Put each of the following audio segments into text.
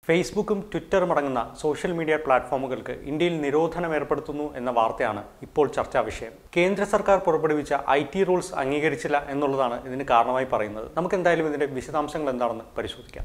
ഫേസ്ബുക്കും ട്വിറ്ററും അടങ്ങുന്ന social media പ്ലാറ്റ്ഫോമുകൾക്ക് ഇന്ത്യയിൽ നിരോധനം ഏർപ്പെടുത്തുന്നു എന്ന വാർത്തയാണ് ഇപ്പോൾ ചർച്ചാ വിഷയം കേന്ദ്ര സർക്കാർ പുറപ്പെടുവിച്ച ഐ ടി റൂൾസ് അംഗീകരിച്ചില്ല എന്നുള്ളതാണ് ഇതിന് കാരണമായി പറയുന്നത് നമുക്ക് എന്തായാലും ഇതിന്റെ വിശദാംശങ്ങൾ എന്താണെന്ന് പരിശോധിക്കാം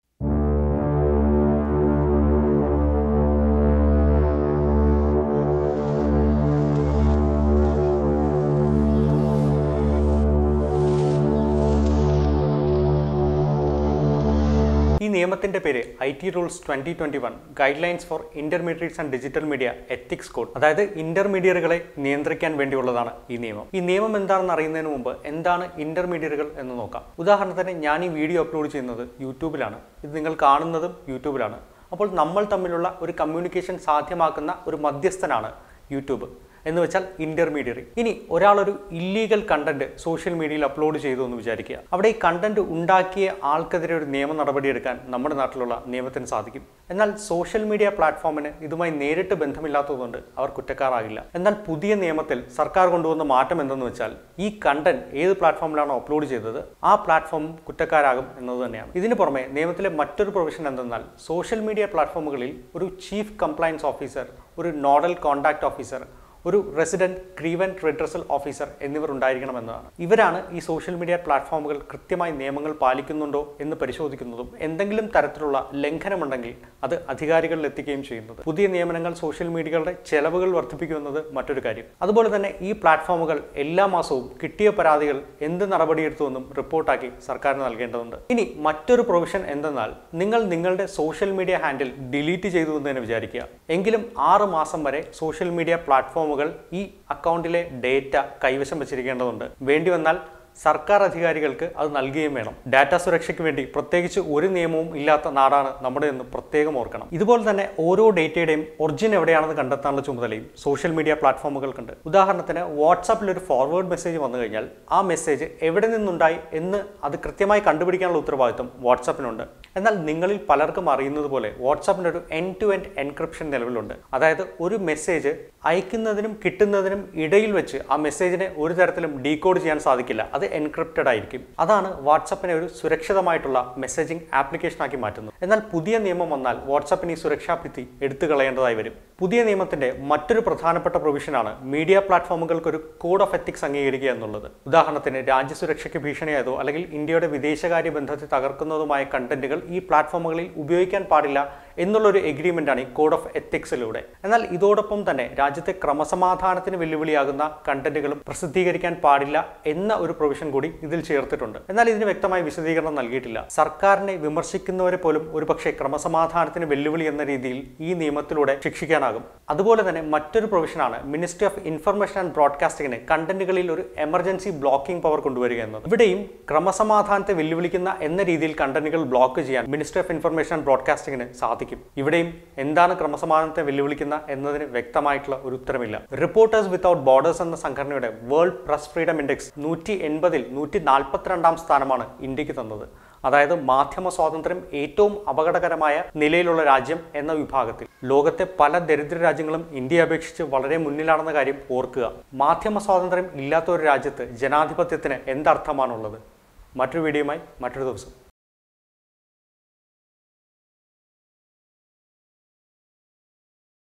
ഈ നിയമത്തിന്റെ പേര് I T rules twenty twenty one guidelines for intermediates and digital media ethics code അതായത് ഇന്റർമീഡിയറ്റുകളെ നിയന്ത്രിക്കാൻ വേണ്ടിയുള്ളതാണ് ഈ നിയമം ഈ നിയമം എന്താണെന്ന് അറിയുന്നതിന് മുമ്പ് എന്താണ് ഇന്റർമീഡിയറ്റുകൾ എന്ന് നോക്കാം ഉദാഹരണത്തിന് ഞാൻ ഈ വീഡിയോ അപ്ലോഡ് ചെയ്യുന്നത് യൂട്യൂബിലാണ് ഇത് നിങ്ങൾ കാണുന്നതും യൂട്യൂബിലാണ് അപ്പോൾ നമ്മൾ തമ്മിലുള്ള ഒരു കമ്മ്യൂണിക്കേഷൻ സാധ്യമാക്കുന്ന ഒരു മധ്യസ്ഥനാണ് യൂട്യൂബ് എന്ന് വെച്ചാൽ ഇന്റർമീഡിയറി ഇനി ഒരാൾ ഒരു ഇല്ലീഗൽ കണ്ടന്റ് സോഷ്യൽ മീഡിയയിൽ അപ്ലോഡ് ചെയ്തു എന്ന് വിചാരിക്കുക അവിടെ ഈ കണ്ടന്റ് ഉണ്ടാക്കിയ ആൾക്കെതിരെ ഒരു നിയമ നടപടിയെടുക്കാൻ നമ്മുടെ നാട്ടിലുള്ള നിയമത്തിന് സാധിക്കും എന്നാൽ സോഷ്യൽ മീഡിയ പ്ലാറ്റ്ഫോമിന് ഇതുമായി നേരിട്ട് ബന്ധമില്ലാത്തതുകൊണ്ട് അവർ കുറ്റക്കാരാകില്ല എന്നാൽ പുതിയ നിയമത്തിൽ സർക്കാർ കൊണ്ടുവന്ന മാറ്റം എന്തെന്ന് വെച്ചാൽ ഈ കണ്ടന്റ് ഏത് പ്ലാറ്റ്ഫോമിലാണോ അപ്ലോഡ് ചെയ്തത് ആ പ്ലാറ്റ്ഫോം കുറ്റക്കാരാകും എന്നത് തന്നെയാണ് ഇതിന് പുറമെ നിയമത്തിലെ മറ്റൊരു പ്രൊവിഷൻ എന്തെന്നാൽ സോഷ്യൽ മീഡിയ പ്ലാറ്റ്ഫോമുകളിൽ ഒരു ചീഫ് കംപ്ലയൻസ് ഓഫീസർ ഒരു നോഡൽ കോൺടാക്ട് ഓഫീസർ ഒരു റെസിഡന്റ് ഗ്രീവൻറ്റ് റിഡ്രസൽ ഓഫീസർ എന്നിവർ ഉണ്ടായിരിക്കണമെന്നതാണ് ഇവരാണ് ഈ സോഷ്യൽ മീഡിയ പ്ലാറ്റ്ഫോമുകൾ കൃത്യമായി നിയമങ്ങൾ പാലിക്കുന്നുണ്ടോ എന്ന് പരിശോധിക്കുന്നതും എന്തെങ്കിലും തരത്തിലുള്ള ലംഘനമുണ്ടെങ്കിൽ അത് അധികാരികളിൽ എത്തിക്കുകയും ചെയ്യുന്നത് പുതിയ നിയമനങ്ങൾ സോഷ്യൽ മീഡിയകളുടെ ചെലവുകൾ വർദ്ധിപ്പിക്കുമെന്നത് മറ്റൊരു കാര്യം അതുപോലെ തന്നെ ഈ പ്ലാറ്റ്ഫോമുകൾ എല്ലാ മാസവും കിട്ടിയ പരാതികൾ എന്ത് നടപടിയെടുത്തുവെന്നും റിപ്പോർട്ടാക്കി സർക്കാരിന് നൽകേണ്ടതുണ്ട് ഇനി മറ്റൊരു പ്രൊവിഷൻ എന്തെന്നാൽ നിങ്ങൾ നിങ്ങളുടെ സോഷ്യൽ മീഡിയ ഹാൻഡിൽ ഡിലീറ്റ് ചെയ്തു എന്ന് തന്നെ വിചാരിക്കുക എങ്കിലും ആറ് മാസം വരെ സോഷ്യൽ മീഡിയ പ്ലാറ്റ്ഫോമുകൾ ഈ അക്കൗണ്ടിലെ ഡേറ്റ കൈവശം വച്ചിരിക്കേണ്ടതുണ്ട് വേണ്ടി വന്നാൽ സർക്കാർ അധികാരികൾക്ക് അത് നൽകുകയും വേണം ഡാറ്റ സുരക്ഷയ്ക്ക് വേണ്ടി പ്രത്യേകിച്ച് ഒരു നിയമവും ഇല്ലാത്ത നാടാണ് നമ്മുടെ എന്ന് പ്രത്യേകം ഓർക്കണം ഇതുപോലെ തന്നെ ഓരോ ഡേറ്റയുടെയും ഒറിജിൻ എവിടെയാണെന്ന് കണ്ടെത്താനുള്ള ചുമതലയും സോഷ്യൽ മീഡിയ പ്ലാറ്റ്ഫോമുകൾക്കുണ്ട് ഉദാഹരണത്തിന് വാട്സാപ്പിൽ ഒരു ഫോർവേഡ് മെസ്സേജ് വന്നു കഴിഞ്ഞാൽ ആ മെസ്സേജ് എവിടെ നിന്നുണ്ടായി എന്ന് അത് കൃത്യമായി കണ്ടുപിടിക്കാനുള്ള ഉത്തരവാദിത്വം വാട്സാപ്പിനുണ്ട് എന്നാൽ നിങ്ങളിൽ പലർക്കും അറിയുന്നത് പോലെ വാട്സാപ്പിന് ഒരു എൻ ടു എൻഡ് എൻക്രിപ്ഷൻ നിലവിലുണ്ട് അതായത് ഒരു മെസ്സേജ് അയക്കുന്നതിനും കിട്ടുന്നതിനും ഇടയിൽ വെച്ച് ആ മെസ്സേജിനെ ഒരു തരത്തിലും ഡീകോഡ് ചെയ്യാൻ സാധിക്കില്ല അത് എൻക്രിപ്റ്റഡ് ആയിരിക്കും അതാണ് വാട്സാപ്പിനെ ഒരു സുരക്ഷിതമായിട്ടുള്ള മെസ്സേജിംഗ് ആപ്ലിക്കേഷനാക്കി മാറ്റുന്നത് എന്നാൽ പുതിയ നിയമം വന്നാൽ വാട്സാപ്പിന് ഈ സുരക്ഷാ ഭിത്തി എടുത്തു കളയേണ്ടതായി വരും പുതിയ നിയമത്തിന്റെ മറ്റൊരു പ്രധാനപ്പെട്ട പ്രൊവിഷനാണ് മീഡിയ പ്ലാറ്റ്ഫോമുകൾക്ക് ഒരു കോഡ് ഓഫ് എത്തിക്സ് അംഗീകരിക്കുക എന്നുള്ളത് ഉദാഹരണത്തിന് രാജ്യസുരക്ഷയ്ക്ക് ഭീഷണിയായതോ അല്ലെങ്കിൽ ഇന്ത്യയുടെ വിദേശകാര്യ ബന്ധത്തെ തകർക്കുന്നതുമായ കണ്ടന്റുകൾ ഈ പ്ലാറ്റ്ഫോമുകളിൽ ഉപയോഗിക്കാൻ പാടില്ല എന്നുള്ളൊരു എഗ്രിമെന്റാണ് ഈ കോഡ് ഓഫ് എത്തിക്സിലൂടെ എന്നാൽ ഇതോടൊപ്പം തന്നെ രാജ്യത്തെ ക്രമസമാധാനത്തിന് വെല്ലുവിളിയാകുന്ന കണ്ടന്റുകളും പ്രസിദ്ധീകരിക്കാൻ പാടില്ല എന്ന ഒരു പ്രൊവിഷൻ കൂടി ഇതിൽ ചേർത്തിട്ടുണ്ട് എന്നാൽ ഇതിന് വ്യക്തമായ വിശദീകരണം നൽകിയിട്ടില്ല സർക്കാരിനെ വിമർശിക്കുന്നവരെ പോലും ഒരുപക്ഷെ ക്രമസമാധാനത്തിന് വെല്ലുവിളി എന്ന രീതിയിൽ ഈ നിയമത്തിലൂടെ ശിക്ഷിക്കാനാകും അതുപോലെ തന്നെ മറ്റൊരു പ്രൊവിഷനാണ് മിനിസ്ട്രി ഓഫ് ഇൻഫർമേഷൻ ആൻഡ് ബ്രോഡ്കാസ്റ്റിംഗിന് കണ്ടന്റുകളിൽ ഒരു എമർജൻസി ബ്ലോക്കിംഗ് പവർ കൊണ്ടുവരിക എന്നത് ഇവിടെയും ക്രമസമാധാനത്തെ വെല്ലുവിളിക്കുന്ന എന്ന രീതിയിൽ കണ്ടന്റുകൾ ബ്ലോക്ക് ചെയ്യാൻ മിനിസ്ട്രി ഓഫ് ഇൻഫർമേഷൻ ആൻഡ് ബ്രോഡ്കാസ്റ്റിംഗിന് സാധിക്കും ഇവിടെയും എന്താണ് ക്രമസമാധാനത്തെ വെല്ലുവിളിക്കുന്ന എന്നതിന് വ്യക്തമായിട്ടുള്ള ഒരു ഉത്തരമില്ല റിപ്പോർട്ടേഴ്സ് വിത്തൗട്ട് ബോർഡേഴ്സ് എന്ന സംഘടനയുടെ വേൾഡ് പ്രസ് ഫ്രീഡം ഇൻഡെക്സ് നൂറ്റി എൺപതിൽ നൂറ്റി നാൽപ്പത്തിരണ്ടാം സ്ഥാനമാണ് ഇന്ത്യക്ക് തന്നത് അതായത് മാധ്യമ സ്വാതന്ത്ര്യം ഏറ്റവും അപകടകരമായ നിലയിലുള്ള രാജ്യം എന്ന വിഭാഗത്തിൽ ലോകത്തെ പല ദരിദ്ര രാജ്യങ്ങളും ഇന്ത്യയെ അപേക്ഷിച്ച് വളരെ മുന്നിലാണെന്ന കാര്യം ഓർക്കുക മാധ്യമ സ്വാതന്ത്ര്യം ഇല്ലാത്ത ഒരു രാജ്യത്ത് ജനാധിപത്യത്തിന് എന്തർത്ഥമാണുള്ളത് മറ്റൊരു വീഡിയോയുമായി മറ്റൊരു ദിവസം